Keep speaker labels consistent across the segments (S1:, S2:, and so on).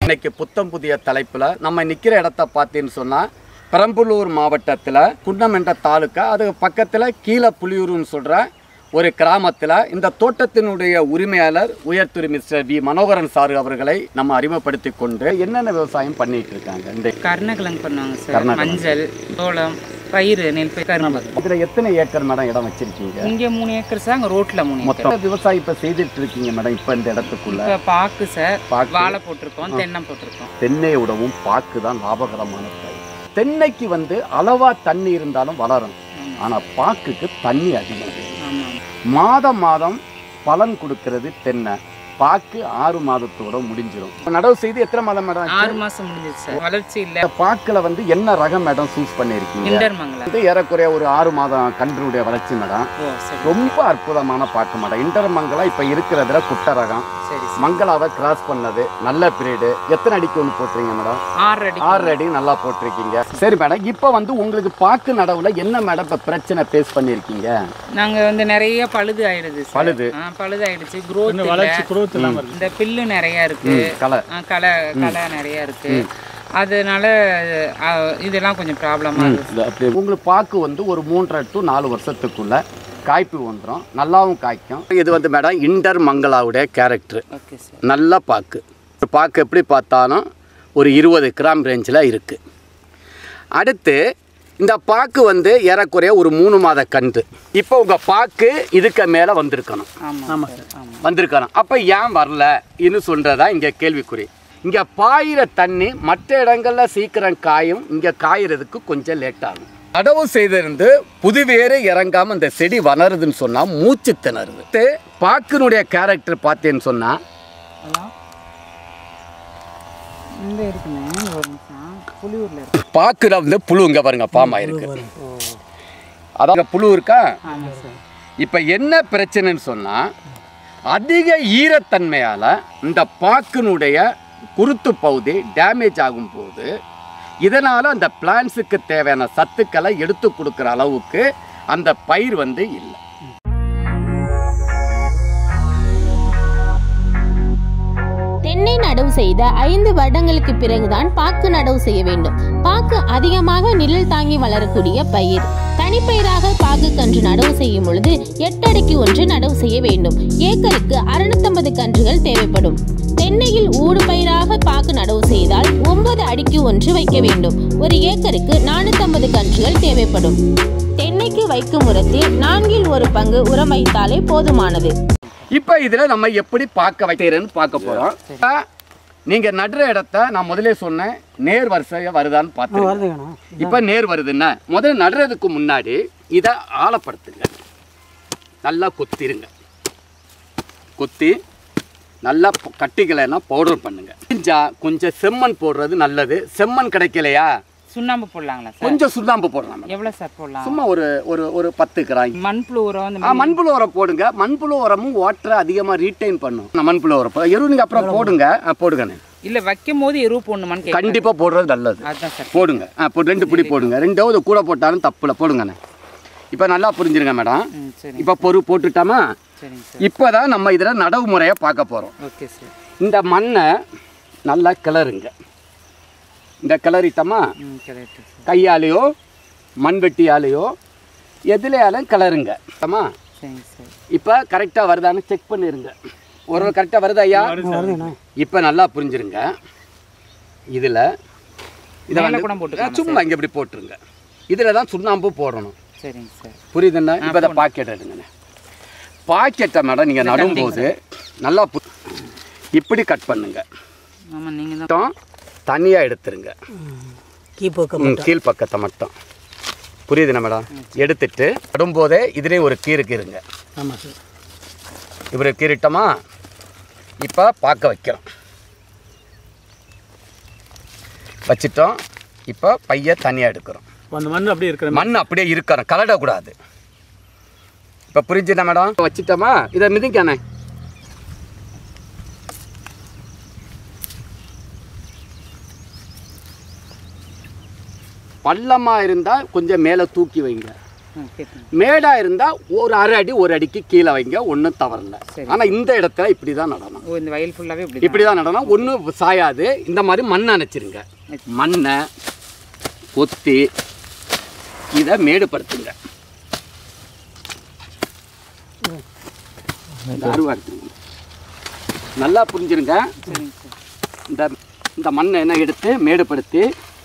S1: இன்னைக்கு புத்தம் புதிய தலைப்பில் நம்ம நிற்கிற இடத்த பார்த்தீன்னு சொன்னால் பெரம்பலூர் மாவட்டத்தில் குன்னம் என்ற தாலுக்கா அது பக்கத்தில் கீழே புலியூருன்னு சொல்கிற ஒரு கிராமத்தில் இந்த தோட்டத்தினுடைய உரிமையாளர் உயர்திரு மிஸ்டர் வி மனோகரன் சார் அவர்களை நம்ம அறிமுகப்படுத்தி கொண்டு என்னென்ன விவசாயம் பண்ணிட்டு இருக்காங்க இந்த
S2: கருணக்கிழங்கு பண்ணுவாங்க சார்
S1: கருணக்கிழங்கு.
S2: மஞ்சள் சோளம் பயிர் நெல் பயிர் கரும்பு
S1: இதில் எத்தனை ஏக்கர் மேடம் இடம் வச்சிருக்கீங்க
S2: இங்கே மூணு ஏக்கர் சார் அங்கே ரோட்டில் மூணு ஏக்கர்
S1: மொத்தம் விவசாயம் இப்போ செய்துட்டு இருக்கீங்க மேடம் இப்போ இந்த இடத்துக்குள்ள
S2: இப்போ பாக்கு சார்
S1: பாக்கு.
S2: வாழை போட்டிருக்கோம் தென்னை போட்டிருக்கோம்
S1: தென்னை விடவும் பாக்கு தான் லாபகரமான பயிர் தென்னைக்கு வந்து அளவா தண்ணி இருந்தாலும் வளரும் ஆனால் பாக்குக்கு தண்ணி அதிகம்
S2: ஆமாம்
S1: மாதம் மாதம் பலன் கொடுக்கிறது தென்னை பாக்கு ஆறு மாதத்தோட முடிஞ்சிடும் நடவு செய்து எத்தனை மாதம் மேடம் ஆச்சு?
S2: ஆறு மாதம் முடிஞ்சிச்சு சார் வளர்ச்சி இல்லை
S1: இந்த பாக்குல வந்து என்ன ரகம் மேடம் சூஸ் பண்ணியிருக்கீங்க
S2: இண்டர்மங்கலம்
S1: இது ஏறக்குறைய ஒரு ஆறு மாதம் கன்றுடைய வளர்ச்சி மேடம்
S2: ஓ சரி
S1: ரொம்ப அற்புதமான பாக்கு மேடம் இன்டர்மங்கலா இப்போ இருக்கிறதுல குட்டை ரகம்
S2: சரி சரி
S1: மங்களாவை கிராஸ் பண்ணது நல்ல பிரீடு எத்தனை அடிக்கு ஒன்று போட்டுறீங்க மேடம்
S2: ஆறு அடி
S1: ஆறு அடி நல்லா போட்டிருக்கீங்க சரி மேடம் இப்போ வந்து உங்களுக்கு பாக்கு நடவுல என்ன மேடம் இப்போ பிரச்சனை ஃபேஸ் பண்ணியிருக்கீங்க
S2: நாங்கள் வந்து நிறைய பழுது ஆயிடுது சார்
S1: பழுது.
S2: ஆ பழுது ஆயிடுச்சு growth
S3: வளர்ச்சி
S2: இல்லை
S3: குரோத் இல்லாமல் இருக்கு
S2: இந்த பில்லு நிறைய இருக்கு
S1: கலை
S2: ஆ, களை களை நிறைய இருக்கு அதனால ஆ, இதெல்லாம் கொஞ்சம் ப்ராப்ளமாக இருக்கு
S1: இது அப்படி உங்களுக்கு பாக்கு வந்து ஒரு மூன்றரை டு நாலு வருஷத்துக்குள்ள காய்ப்பு வந்துடும் நல்லாவும் காய்க்கும் இது வந்து மேடம் இன்டர் மங்களாவுடைய கேரக்டர்
S2: ஓகே சார்
S1: நல்ல பாக்கு ஒரு பாக்கு எப்படி பார்த்தாலும் ஒரு இருபது கிராம் ரேஞ்சில் இருக்குது அடுத்து இந்த பாக்கு வந்து ஏறக்குறைய ஒரு மூணு மாத கன்று இப்போ உங்கள் பாக்கு இதுக்கு மேலே வந்திருக்கணும்
S2: ஆமாம் சார் ஆமாம்
S1: வந்திருக்கணும் அப்போ ஏன் வரல இன்னும் சொல்கிறதா இங்கே கேள்விக்குறி இங்கே பாயிற தண்ணி மற்ற இடங்களில் சீக்கிரம் காயும் இங்கே காயறதுக்கு கொஞ்சம் லேட் ஆகும் அடவு செய்திருந்து புதுவேறு இறங்காமல் இந்த செடி வளருதுன்னு சொன்னால் மூச்சு திணறுது அடுத்து, பாக்கினுடைய கேரக்டர் பார்த்தேன்னு சொன்னால்
S2: ஹலோ இந்த இருக்குண்ணே ஒரு நிமிஷம் புலியூரில் இருக்கு
S1: பாக்குல வந்து புழு இங்கே பாருங்க பாம் ஆயிருக்கு அதான் புழு இருக்கா
S2: ஆமாம் சார்
S1: இப்போ என்ன பிரச்சனைன்னு சொன்னால் அதிக ஈரத்தன்மையால் இந்த பாக்கினுடைய குருத்து பகுதி டேமேஜ் ஆகும்போது இதனால் அந்த பிளான்ஸுக்கு தேவையான சத்துக்களை எடுத்து கொடுக்குற அளவுக்கு அந்த பயிர் வந்து இல்லை
S4: தென்னை நடவு செய்த ஐந்து வருடங்களுக்கு பிறகுதான் பாக்கு நடவு செய்ய வேண்டும் பாக்கு அதிகமாக நிழல் தாங்கி வளரக்கூடிய பயிர் தனிப்பயிராக பாக்கு கன்று நடவு செய்யும் பொழுது எட்டு அடிக்கு ஒன்று நடவு செய்ய வேண்டும் ஏக்கருக்கு அறுநூத்தம்பது கன்றுகள் தேவைப்படும் தென்னையில் ஊடு பயிராக பாக்கு நடவு செய்தால் ஒன்பது அடிக்கு ஒன்று வைக்க வேண்டும் ஒரு ஏக்கருக்கு நானூத்தம்பது கன்றுகள் தேவைப்படும் தென்னைக்கு வைக்கும் உரத்தில் நான்கில் ஒரு பங்கு உரம் வைத்தாலே போதுமானது
S1: இப்போ இதில் நம்ம எப்படி பார்க்க வைக்கிறேன்னு பார்க்க போகிறோம் நீங்கள் நடுற இடத்த நான் முதலே சொன்னேன் நேர் வரிசையாக வருதான்னு பார்த்து இப்போ நேர் வருதுன்னா முதல்ல நடுறதுக்கு முன்னாடி இதை ஆழப்படுத்துங்க நல்லா கொத்திருங்க கொத்தி நல்லா பொ- கட்டிக்கலைன்னா பவுடர் பண்ணுங்க கொஞ்சம் கொஞ்சம் செம்மண் போடுறது நல்லது செம்மண் கிடைக்கலையா
S2: சுண்ணாம்பு போடலாங்களா சார்
S1: கொஞ்சம் சுண்ணாம்பு போடலாம் மேடம்.
S2: எவ்வளோ சார் போடலாம்
S1: சும்மா ஒரு ஒரு ஒரு பத்து கிராம்
S2: மண்புழு உரம்
S1: ஆ
S2: வந்து
S1: மண்புழு உரம் போடுங்க மண்புழு உரமும் வாட்டரை அதிகமாக ரீட்டைன் பண்ணும் நான் மண்புழு உரம் போ- எரு நீங்கள் அப்புறம் போடுங்க ஆ, போடுங்கண்ணே
S2: இல்லை வைக்கும் போது எருவு போடணுமான்னு கேட்க
S1: கண்டிப்பாக போடுறது நல்லது
S2: அதுதான் சார்
S1: போடுங்க ஆ போ ரெண்டு பிடி போடுங்க ரெண்டாவது கூட போட்டாலும் தப்புல போடுங்கண்ணே இப்போ நல்லா புரிஞ்சிருங்க மேடம்
S2: ம் சரி
S1: இப்போ பொறு போட்டுட்டாமா
S2: சரிங்க சார்
S1: இப்போ தான் நம்ம இதில் நடவு முறையை பார்க்க போகிறோம்
S2: ஓகே சார்
S1: இந்த மண்ணை நல்லா கிளறுங்க இந்த கிளறிட்டோமா
S2: ம் கரெக்டு சார்
S1: கையாலேயோ மண்வெட்டியாலேயோ எதுலையாலும் கிளறுங்க ஆமா
S2: சரிங்க சார்
S1: இப்போ கரெக்டாக வருதான்னு செக் பண்ணிருங்க ஒரு கரெக்டாக வருதா ஐயா இப்போ நல்லா புரிஞ்சிருங்க இதில் இதை
S2: மேல
S1: வந்து
S2: கூட போட்டுக்கலாமா
S1: சும்மா இங்கே இப்படி போட்டுருங்க இதில் தான் சுண்ணாம்பு போடணும்
S2: சரிங்க சார்
S1: புரியுதுண்ணா இப்போ இதை பாக்கெட் எடுங்கண்ணே பாக்கெட்டை மேடம் நீங்கள் நடும்போது நல்லா பு இப்படி கட் பண்ணுங்க
S2: ஆமாம் நீங்கள் தான்
S1: மட்டும் தனியாக எடுத்துருங்க ம், கீழ் பக்கத்தை மட்டும் புரியுதுண்ணா மேடம் எடுத்துட்டு நடும்போதே இதுலேயும் ஒரு கீறு கீறுங்க
S3: ஆமாம் சார்
S1: இப்படி கீறிட்டோமா இப்போ பார்க்க வைக்கிறோம் வச்சிட்டோம் இப்போ பைய தனியாக எடுக்கிறோம்
S3: அந்த மண் அப்படியே இருக்கிற
S1: மண் அப்படியே இருக்கணும் கலடக்கூடாது இப்போ புரிஞ்சுண்ணா மேடம் வச்சிட்டோமா இதை மிதிக்கானே பள்ளமாக இருந்தால் கொஞ்சம் மேலே தூக்கி வைங்க
S2: ஓகே
S1: மேடா இருந்தா ஒரு அரை அடி ஒரு அடிக்கு கீழே வைங்க ஒன்றும் தவறில்ல
S2: சரி.
S1: ஆனா இந்த இடத்துல இப்படி தான் நடணும்
S2: ஓ இந்த வயல் ஃபுல்லாகவே இப்படி
S1: இப்படி தான் நடனம் ஒன்றும் சாயாது இந்த மாதிரி மண்ணை அணைச்சிருங்க மண்ணை கொத்தி இதை மேடுபடுத்துங்க இந்த அருவா இருக்குங்க நல்லா புரிஞ்சிருங்க
S2: சரிங்க சார்
S1: இந்த இந்த மண்ணை என்ன எடுத்து மேடுபடுத்தி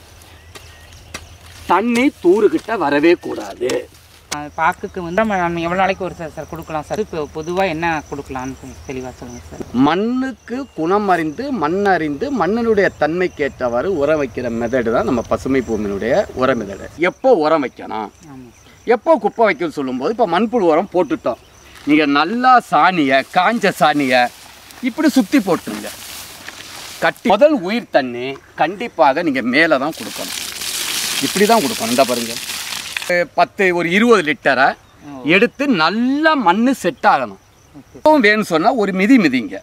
S1: தண்ணி தூருக்கிட்ட வரவே கூடாது
S2: அது பாக்குக்கு வந்து நம்ம நம்ம எவ்வளோ நாளைக்கு ஒரு சார் சார் கொடுக்கலாம் சார் இப்போ பொதுவாக என்ன கொடுக்கலான்னு கொஞ்சம் தெளிவாக சொல்லுங்கள் சார்
S1: மண்ணுக்கு குணம் அறிந்து மண் அறிந்து மண்ணினுடைய தன்மைக்கு ஏற்றவாறு உரம் வைக்கிற மெதடு தான் நம்ம பசுமை பூமியினுடைய உர மெதடு எப்போ உரம் வைக்கணும்
S2: ஆமாம் சார்
S1: எப்போ குப்பை வைக்கணும்னு சொல்லும்போது இப்போ மண்புழு உரம் போட்டுட்டோம் நீங்கள் நல்லா சாணியை காஞ்ச சாணியை இப்படி சுற்றி போட்டுருங்க கட்டி முதல் உயிர் தண்ணி கண்டிப்பாக நீங்கள் மேலே தான் கொடுக்கணும் இப்படி தான் கொடுக்கணும் இந்த பாருங்க ஒரு பத்து ஒரு இருபது லிட்டரை எடுத்து நல்லா மண் செட் ஆகணும் இப்பவும் வேணும்னு சொன்னால் ஒரு மிதி மிதிங்க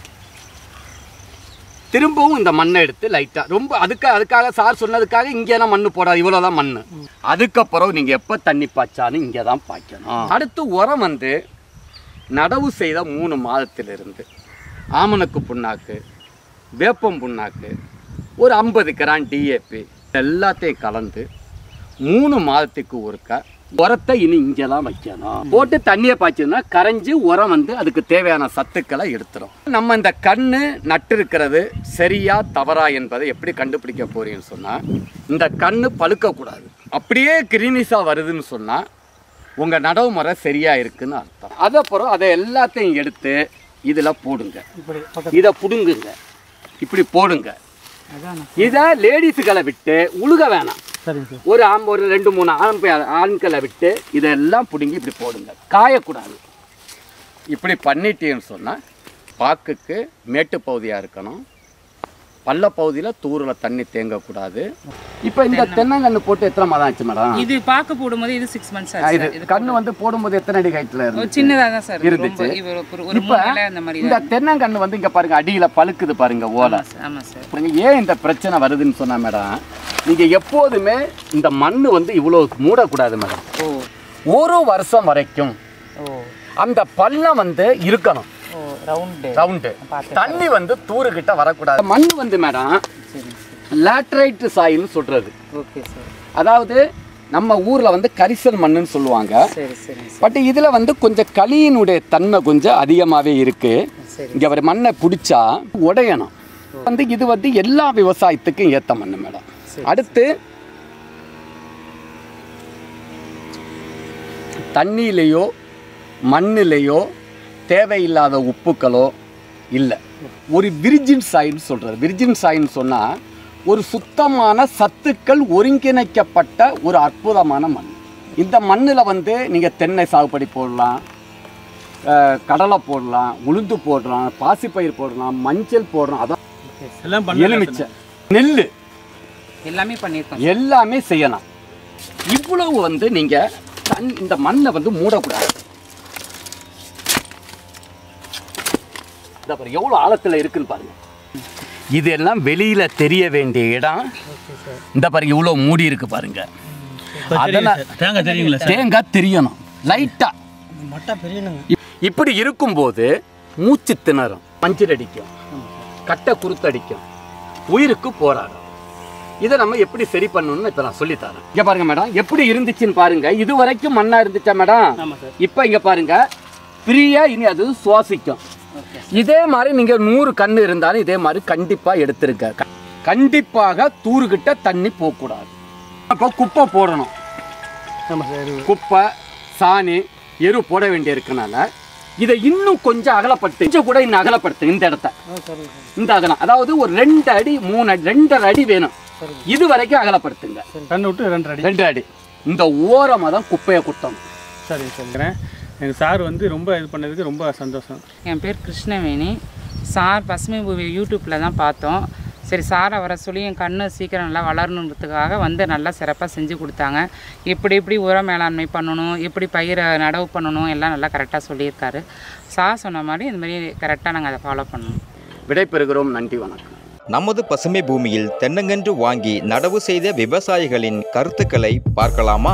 S1: திரும்பவும் இந்த மண்ணை எடுத்து லைட்டாக ரொம்ப அதுக்கு அதுக்காக சார் சொன்னதுக்காக இங்கேலாம் மண்ணு போடாது இவ்வளோ தான் மண் அதுக்கப்புறம் நீங்கள் எப்போ தண்ணி பாய்ச்சாலும் இங்கே தான் பாய்க்கணும் அடுத்து உரம் வந்து நடவு செய்த மூணு மாதத்திலிருந்து ஆமணக்கு புண்ணாக்கு வேப்பம் புண்ணாக்கு ஒரு ஐம்பது கிராம் டிஏபி எல்லாத்தையும் கலந்து மூணு மாதத்துக்கு ஒருக்கா உரத்தை இனி இங்கே தான் வைக்கணும் போட்டு தண்ணியை பாய்ச்சதுன்னா கரைஞ்சி உரம் வந்து அதுக்கு தேவையான சத்துக்களை எடுத்துரும் நம்ம இந்த கண்ணு நட்டிருக்கிறது சரியா தவறா என்பதை எப்படி கண்டுபிடிக்க போறீங்கன்னு சொன்னால் இந்த கண்ணு பழுக்கக்கூடாது அப்படியே கிரீனிஸாக வருதுன்னு சொன்னால் உங்கள் நடவு முறை சரியா இருக்குன்னு அர்த்தம் அதப்புறம் அதை எல்லாத்தையும் எடுத்து இதில் போடுங்க இதை புடுங்குங்க இப்படி போடுங்க
S2: அதான்
S1: இதை லேடிஸுகளை விட்டு உழுக வேணாம் ஒரு ஆம் ஒரு ரெண்டு மூணு ஆண் பே- ஆண்களை விட்டு இதெல்லாம் பிடுங்கி இப்படி போடுங்க காயக்கூடாது இப்படி பண்ணிட்டீங்கன்னு சொன்னால் பாக்குக்கு மேட்டு பகுதியாக இருக்கணும் பள்ள பகுதியில் தூரில் தண்ணி தேங்கக்கூடாது இப்போ இந்த தென்னங்கன்று போட்டு எத்தனை மாதம் ஆச்சு மேடம்
S2: இது பார்க்க போடும்போது இது சிக்ஸ் மந்த்ஸ்
S1: ஆ, இது கண்ணு வந்து போடும்போது எத்தனை அடி ஹைட்டில் இருந்து
S2: சின்னதாக தான் சார்
S1: இருந்துச்சு.
S2: ரொம்ப இவர் ஒரு ஒரு
S1: இப்போ
S2: மூணு இலை அந்த மாதிரி
S1: இந்த தென்னங்கன்று வந்து இங்கே பாருங்க அடியில் பழுக்குது பாருங்க ஓலை
S2: ஆமாம் சார்
S1: பாருங்க ஏன் இந்த பிரச்சனை வருதுன்னு சொன்னா மேடம் நீங்க எப்போதுமே இந்த மண் வந்து இவ்வளோ மூடக்கூடாது மேடம்
S2: ஓ
S1: ஒரு வருஷம் வரைக்கும்
S2: ஓ
S1: அந்த பள்ளம் வந்து இருக்கணும்
S2: ஓ ரவுண்டு
S1: ரவுண்டு
S2: பார்த்து
S1: தண்ணி வந்து தூருக்கிட்ட வரக்கூடாது மண் வந்து மேடம்
S2: சரி
S1: லேட்ரைட் சாயில்னு சொல்றது
S2: ஓகே சார்
S1: அதாவது நம்ம ஊர்ல வந்து கரிசல் மண்ணுன்னு சொல்லுவாங்க
S2: சரி சரி சார்
S1: பட் இதுல வந்து கொஞ்சம் களியினுடைய தன்மை கொஞ்சம் அதிகமாவே இருக்கு
S2: சரி
S1: இங்க ஒரு மண்ணை பிடிச்சா உடையணும் வந்து இது வந்து எல்லா விவசாயத்துக்கும் ஏத்த மண்ணு மேடம் அடுத்து தண்ணியிலேயோ மண்ணிலேயோ தேவையில்லாத உப்புக்களோ இல்லை ஒரு விர்ஜின் சாயின்னு சொல்கிறது விர்ஜின் சாயின்னு சொன்னால் ஒரு சுத்தமான சத்துக்கள் ஒருங்கிணைக்கப்பட்ட ஒரு அற்புதமான மண் இந்த மண்ணில் வந்து நீங்கள் தென்னை சாகுபடி போடலாம் அஹ், கடலை போடலாம் உளுந்து போடலாம் பாசிப்பயிர் போடலாம் மஞ்சள் போடலாம் அதான்
S3: எல்லாம்
S1: எலுமிச்சை நெல்
S2: எல்லாமே பண்ணியிருக்கோம்
S1: எல்லாமே செய்யலாம் இவ்வளவு வந்து நீங்க தன் இந்த மண்ணை வந்து மூடக்கூடாது இதோ பாரு, எவ்வளவு ஆழத்துல இருக்குன்னு பாருங்க இதெல்லாம் வெளியில தெரிய வேண்டிய இடம் இந்த பாருங்க இவ்வளவு மூடி இருக்கு பாருங்க அதெல்லாம்
S3: தேங்காய் தெரியுங்களா
S1: தேங்காய் தெரியணும் லைட்டா
S3: மட்டா பெரியணுங்க
S1: இப்- இப்படி இருக்கும்போது மூச்சு திணறும் மஞ்சள் அடிக்கும் கட்டை குருத்தடிக்கும் உயிருக்கு போராடும் இதை நம்ம எப்படி சரி பண்ணணும்னு இப்போ நான் சொல்லித்தரேன் இங்க பாருங்க மேடம் எப்படி இருந்துச்சுன்னு பாருங்க இது வரைக்கும் மண்ணா இருந்துச்சா மேடம்
S3: ஆமா சார்
S1: இப்போ இங்க பாருங்க ஃப்ரீயா இனி அது சுவாசிக்கும் இதே மாதிரி நீங்க நூறு கண்ணு இருந்தாலும் இதே மாதிரி கண்டிப்பா எடுத்துருங்க க- கண்டிப்பாக தூருகிட்ட தண்ணி போகக்கூடாது அப்போ குப்பை போடணும்
S3: ஆமா சார்
S1: குப்பை சாணி எரு போட வேண்டிய இருக்கனால இதை இன்னும் கொஞ்சம் அகலப்படுத்து கொஞ்சம் கூட இன்னும் அகலப்படுத்து இந்த இடத்த இந்த அகலம் அதாவது ஒரு ரெண்டு அடி மூணு அடி ரெண்டரை அடி வேணும் இது வரைக்கும் அகலப்படுத்துங்க
S3: கண்ணு விட்டு ரெண்டு அடி
S1: ரெண்டு அடி இந்த ஓரமாக தான் குப்பையை குத்தணும்
S3: சரிங்க சரிங்கிறேன் எங்கள் சார் வந்து ரொம்ப இது பண்ணதுக்கு ரொம்ப சந்தோஷம்
S2: என் பேர் கிருஷ்ணவேணி சார் பசுமை பூவி யூடியூப்பில் தான் பார்த்தோம் சரி சாரை வர சொல்லி என் கண்ணு சீக்கிரம் நல்லா வளரணுன்றதுக்காக வந்து நல்லா சிறப்பாக செஞ்சு கொடுத்தாங்க எப்படி எப்படி உர மேலாண்மை பண்ணணும் எப்படி பயிரை நடவு பண்ணணும் எல்லாம் நல்லா கரெக்டாக சொல்லியிருக்காரு சார் சொன்ன மாதிரி இந்த மாதிரி கரெக்டாக நாங்கள் அதை ஃபாலோ பண்ணணும்
S1: விடைபெறுகிறோம் நன்றி வணக்கம்
S5: நமது பசுமை பூமியில் தென்னங்கன்று வாங்கி நடவு செய்த விவசாயிகளின் கருத்துக்களை பார்க்கலாமா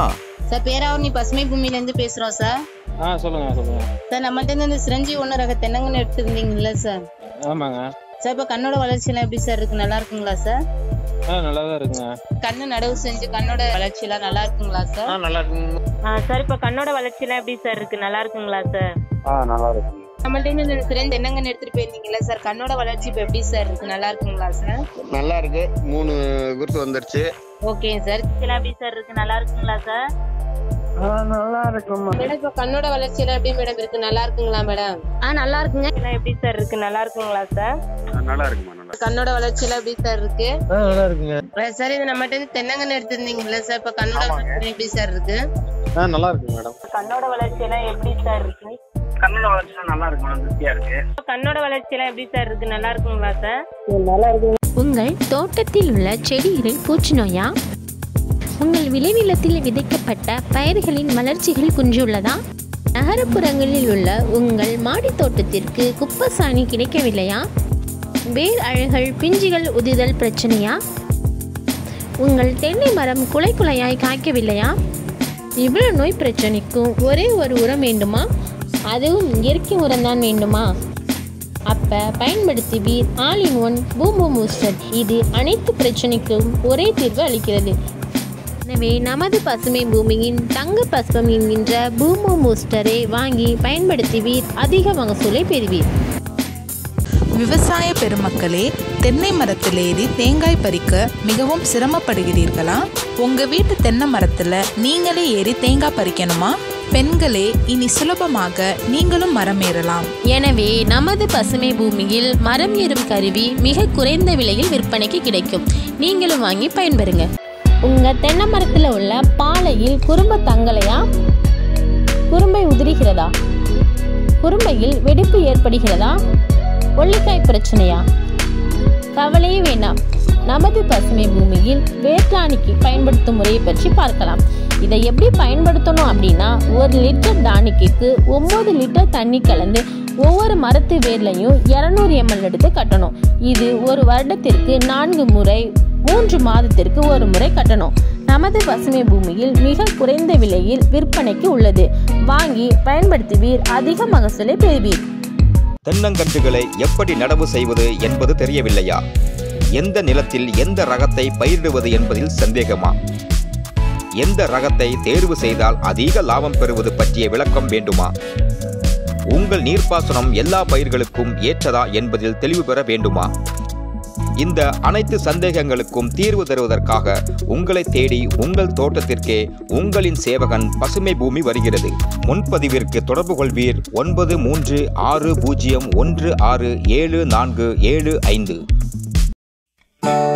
S5: சார் பேராவூர்னி பசுமை பூமியிலேருந்து பேசுகிறோம் சார்
S3: ஆ சொல்லுங்க சொல்லுங்க
S5: சார் நம்மள்ட்ட இருந்து இந்த சிரஞ்சி ஒன்று ரக தென்னங்கன்னு எடுத்துருந்தீங்கல்ல சார்
S3: ஆமாங்க
S5: சார் இப்போ கண்ணோட வளர்ச்சியெல்லாம் எப்படி சார் இருக்கு நல்லா இருக்குங்களா சார்
S3: ஆ நல்லா தான் இருக்குங்க
S5: கண்ணு நடவு செஞ்சு கண்ணோட வளர்ச்சியெல்லாம் நல்லா இருக்குங்களா சார்
S3: ஆ நல்லா இருக்குங்க
S5: சார் இப்போ கண்ணோட வளர்ச்சியெல்லாம் எப்படி சார் இருக்கு நல்லா இருக்குங்களா சார்
S3: ஆ நல்லா இருக்குங்க
S5: நம்மள்ட்ட இருந்து இந்த சிரஞ்சி தென்னங்கன்னு எடுத்துட்டு போயிருந்தீங்கல்ல சார் கண்ணோட வளர்ச்சி இப்போ எப்படி சார் இருக்கு நல்லா இருக்குங்களா சார்
S6: நல்லா இருக்கு மூணு குருத்து வந்துருச்சு
S5: ஓகேங்க சார் இதெல்லாம் எப்படி சார் இருக்கு நல்லா இருக்குங்களா சார்
S3: நல்லா இருக்குமா
S5: மேடம் இப்போ கண்ணோட வளர்ச்சியெல்லாம் எப்படி மேடம் இருக்கு நல்லா இருக்குங்களா மேடம் ஆ நல்லா இருக்குங்க எப்படி சார் இருக்கு நல்லா இருக்குங்களா சார்
S6: நல்லா இருக்குமா நல்லா
S5: கண்ணோட வளர்ச்சியெல்லாம் எப்படி சார் இருக்கு
S3: ஆ நல்லா இருக்குங்க
S5: சார் இது நம்மகிட்ட இருந்து தென்னங்கன்னு எடுத்திருந்தீங்கல்ல சார் இப்ப கண்ணோட வளர்ச்சி எப்படி சார் இருக்கு
S3: ஆ நல்லா இருக்குங்க மேடம்
S5: கண்ணோட வளர்ச்சி எல்லாம் எப்படி சார் இருக்கு
S6: கண்ணோட வளர்ச்சி நல்லா இருக்கு மேடம் திருப்தியா இருக்கு
S5: கண்ணோட வளர்ச்சி எல்லாம் எப்படி சார் இருக்கு நல்லா இருக்குங்களா சார்
S4: உங்கள் தோட்டத்தில் உள்ள செடிகளில் பூச்சி நோயா உங்கள் விளைநிலத்தில் விதைக்கப்பட்ட பயிர்களின் வளர்ச்சிகள் குன்றியுள்ளதா நகரப்புறங்களில் உள்ள உங்கள் மாடித் தோட்டத்திற்கு குப்பசாணி கிடைக்கவில்லையா வேர் அழுகல் பிஞ்சுகள் உதிதல் பிரச்சனையா உங்கள் தென்னை மரம் குலை குலையாய் காய்க்கவில்லையா இவ்வளவு நோய் பிரச்சனைக்கும் ஒரே ஒரு உரம் வேண்டுமா அதுவும் இயற்கை உரம்தான் வேண்டுமா அப்ப பயன்படுத்துவீர் ஆல் இன் ஒன் பூம்பு மூஸ்டர் இது அனைத்து பிரச்சனைக்கும் ஒரே தீர்வு அளிக்கிறது எனவே நமது பசுமை பூமியின் தங்க பஸ்பம் என்கின்ற பூமு மூஸ்டரை வாங்கி பயன்படுத்துவீர் அதிக மகசூலை பெறுவீர்
S7: விவசாய பெருமக்களே தென்னை மரத்தில் ஏறி தேங்காய் பறிக்க மிகவும் சிரமப்படுகிறீர்களா உங்க வீட்டு தென்னை மரத்துல நீங்களே ஏறி தேங்காய் பறிக்கணுமா பெண்களே இனி சுலபமாக நீங்களும் மரம் ஏறலாம்
S4: எனவே நமது பசுமை பூமியில் மரம் ஏறும் கருவி மிக குறைந்த விலையில் விற்பனைக்கு கிடைக்கும் நீங்களும் வாங்கி பயன்பெறுங்க உங்க தென்னை மரத்தில் உள்ள பாலையில் குறும்ப தங்கலையா குறும்பை உதிரிகிறதா குறும்பையில் வெடிப்பு ஏற்படுகிறதா ஒல்லிக்காய் பிரச்சனையா கவலையே வேண்டாம் நமது பசுமை பூமியில் வேர்டானிக்கு பயன்படுத்தும் முறையை பற்றி பார்க்கலாம் இதை எப்படி பயன்படுத்தணும் அப்படின்னா ஒரு லிட்டர் டானிக்கு ஒம்பது லிட்டர் தண்ணி கலந்து ஒவ்வொரு மரத்து வேர்லையும் இரநூறு எம்எல் எடுத்து கட்டணும் இது ஒரு வருடத்திற்கு நான்கு முறை மூன்று மாதத்திற்கு ஒரு முறை கட்டணும் நமது பசுமை பூமியில் மிக குறைந்த விலையில் விற்பனைக்கு உள்ளது வாங்கி பயன்படுத்துவீர் அதிக மகசூலை பெறுவீர்
S8: தென்னங்கன்றுகளை எப்படி நடவு செய்வது என்பது தெரியவில்லையா எந்த நிலத்தில் எந்த ரகத்தை பயிரிடுவது என்பதில் சந்தேகமா எந்த ரகத்தை தேர்வு செய்தால் அதிக லாபம் பெறுவது பற்றிய விளக்கம் வேண்டுமா உங்கள் நீர்ப்பாசனம் எல்லா பயிர்களுக்கும் ஏற்றதா என்பதில் தெளிவு பெற வேண்டுமா இந்த அனைத்து சந்தேகங்களுக்கும் தீர்வு தருவதற்காக உங்களை தேடி உங்கள் தோட்டத்திற்கே உங்களின் சேவகன் பசுமை பூமி வருகிறது முன்பதிவிற்கு தொடர்பு கொள்வீர் ஒன்பது மூன்று ஆறு பூஜ்ஜியம் ஒன்று ஆறு ஏழு நான்கு ஏழு ஐந்து